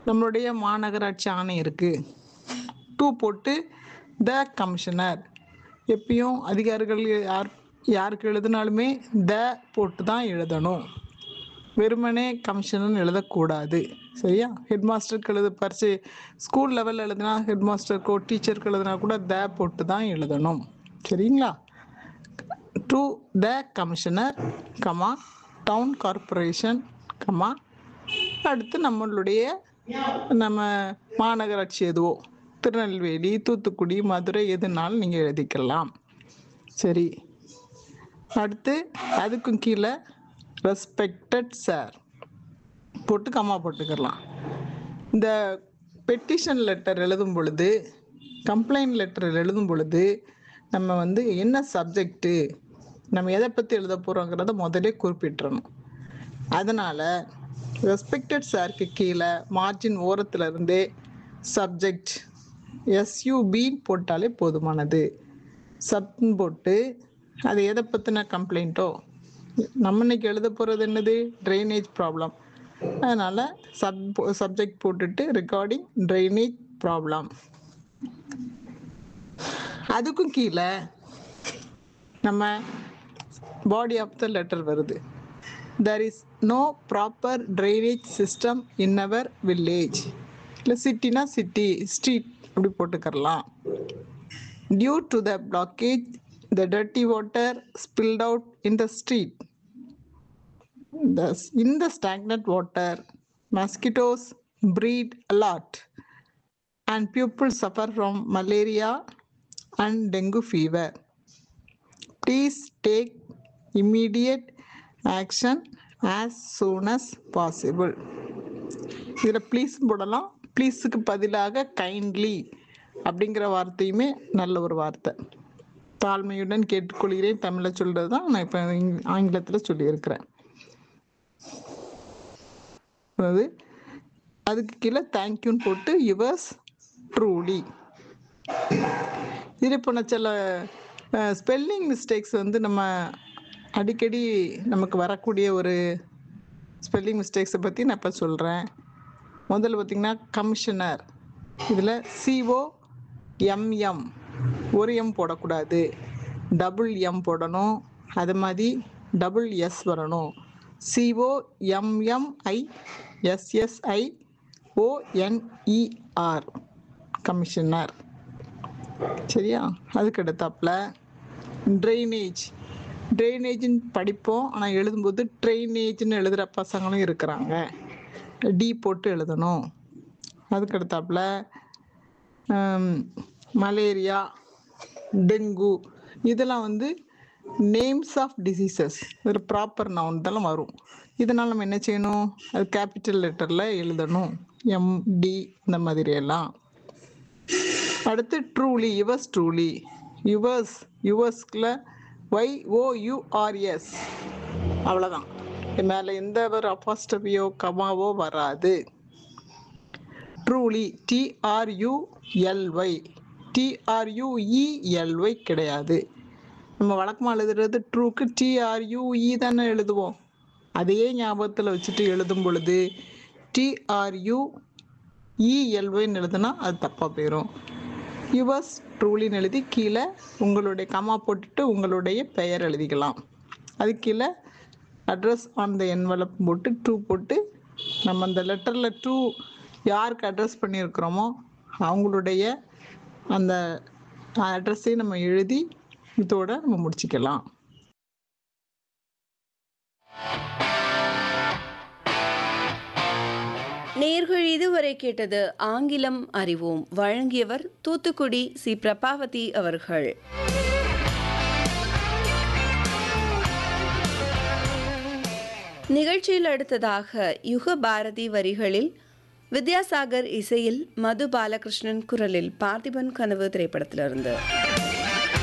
நம்மளுடைய மாநகராட்சி ஆணை இருக்கு டூ போட்டு த கமிஷனர் எப்பயும் அதிகாரிகள் யார் யாருக்கு எழுதினாலுமே த போட்டு தான் எழுதணும் வெறுமனே கமிஷனர்னு எழுதக்கூடாது சரியா ஹெட் மாஸ்டருக்கு எழுத பரிசு ஸ்கூல் லெவலில் எழுதுனா ஹெட் மாஸ்டருக்கோ டீச்சருக்கு எழுதுனா கூட த போட்டு தான் எழுதணும் சரிங்களா to the commissioner comma town corporation comma அடுத்து நம்மளுடைய நம்ம மாநகராட்சி எதுவோ திருநெல்வேலி தூத்துக்குடி மதுரை எதுனாலும் நீங்கள் எழுதிக்கலாம் சரி அடுத்து அதுக்கும் கீழே ரெஸ்பெக்டட் சார் போட்டு கம்மா போட்டுக்கலாம் இந்த பெட்டிஷன் லெட்டர் எழுதும் பொழுது கம்ப்ளைண்ட் லெட்டர் எழுதும் பொழுது நம்ம வந்து என்ன சப்ஜெக்ட்டு நம்ம எதை பற்றி எழுத போகிறோங்கிறத முதலே குறிப்பிட்டுறணும் அதனால் ரெஸ்பெக்டட் சாருக்கு கீழே மார்ஜின் ஓரத்துல இருந்தே சப்ஜெக்ட் எஸ்யூபின்னு போட்டாலே போதுமானது சப்னு போட்டு அது எதை பற்றின கம்ப்ளைண்ட்டோ நம்ம இன்னைக்கு எழுத போகிறது என்னது ட்ரைனேஜ் ப்ராப்ளம் அதனால் சப் சப்ஜெக்ட் போட்டுட்டு ரிகார்டிங் ட்ரைனேஜ் ப்ராப்ளம் அதுக்கும் கீழே நம்ம பாடி ஆஃப் த லெட்டர் வருது there is no proper drainage system in our village இல்லை சிட்டினா சிட்டி ஸ்ட்ரீட் அப்படி போட்டுக்கரலாம் due to the blockage the dirty water spilled out in the street The, in the stagnant water, mosquitoes breed a lot, and people suffer from malaria and dengue fever. Please take immediate action as soon as possible. இதில் please போடலாம் ப்ளீஸுக்கு பதிலாக kindly அப்படிங்கிற வார்த்தையுமே நல்ல ஒரு வார்த்தை தாழ்மையுடன் கேட்டுக்கொள்கிறேன் தமிழில் சொல்கிறது தான் நான் இப்போ ஆங்கிலத்தில் சொல்லியிருக்கிறேன் அதாவது அதுக்கு கீழே தேங்க்யூன்னு போட்டு யுவர்ஸ் ட்ரூலி இது இப்போ நான் சில ஸ்பெல்லிங் மிஸ்டேக்ஸ் வந்து நம்ம அடிக்கடி நமக்கு வரக்கூடிய ஒரு ஸ்பெல்லிங் மிஸ்டேக்ஸை பற்றி நான் இப்போ சொல்கிறேன் முதல்ல பார்த்திங்கன்னா கமிஷனர் இதில் சிஓ எம்எம் ஒரு எம் போடக்கூடாது டபுள் எம் போடணும் அது மாதிரி டபுள் எஸ் வரணும் C O M M I S S I O N E R commissioner சரியா அதுக்கு அடுத்தாப்புல ட்ரைனேஜ் ட்ரைனேஜ்னு படிப்போம் ஆனால் எழுதும்போது ட்ரைனேஜ்னு எழுதுகிற பசங்களும் இருக்கிறாங்க டி போட்டு எழுதணும் அதுக்கு அடுத்தாப்புல மலேரியா டெங்கு இதெல்லாம் வந்து நேம்ஸ் ஆஃப் டிசீசஸ் ஒரு ப்ராப்பர் நவுன் இதெல்லாம் வரும் இதனால் நம்ம என்ன செய்யணும் அது கேபிட்டல் லெட்டரில் எழுதணும் எம்டி இந்த மாதிரி எல்லாம் அடுத்து ட்ரூலி யுவர்ஸ் ட்ரூலி யுவர்ஸ் யுவர்ஸ்கில் ஒய் ஓயூஆர்எஸ் அவ்வளோதான் மேலே எந்த ஒரு அப்பாஸ்டபியோ கமாவோ வராது ட்ரூலி டிஆர்யூஎல்ஒய் டிஆர்யூஇஎல்ஒய் கிடையாது நம்ம வழக்கமாக எழுதுறது ட்ரூக்கு டிஆர்யூஇ தானே எழுதுவோம் அதையே ஞாபகத்தில் வச்சுட்டு எழுதும் பொழுது டிஆர்யூ இஎல்ஒய்னு எழுதுனா அது தப்பாக போயிடும் யுவர்ஸ் ட்ரூலின்னு எழுதி கீழே உங்களுடைய கமா போட்டுட்டு உங்களுடைய பெயர் எழுதிக்கலாம் அது கீழே அட்ரஸ் ஆன் த என்வலப் போட்டு டூ போட்டு நம்ம அந்த லெட்டரில் டூ யாருக்கு அட்ரஸ் பண்ணியிருக்கிறோமோ அவங்களுடைய அந்த அட்ரஸையும் நம்ம எழுதி இதோட நம்ம முடிச்சுக்கலாம் நேர்கள் இதுவரை கேட்டது ஆங்கிலம் அறிவோம் வழங்கியவர் தூத்துக்குடி சி பிரபாவதி அவர்கள் நிகழ்ச்சியில் அடுத்ததாக யுக பாரதி வரிகளில் வித்யாசாகர் இசையில் மது பாலகிருஷ்ணன் குரலில் பார்த்திபன் கனவு திரைப்படத்திலிருந்து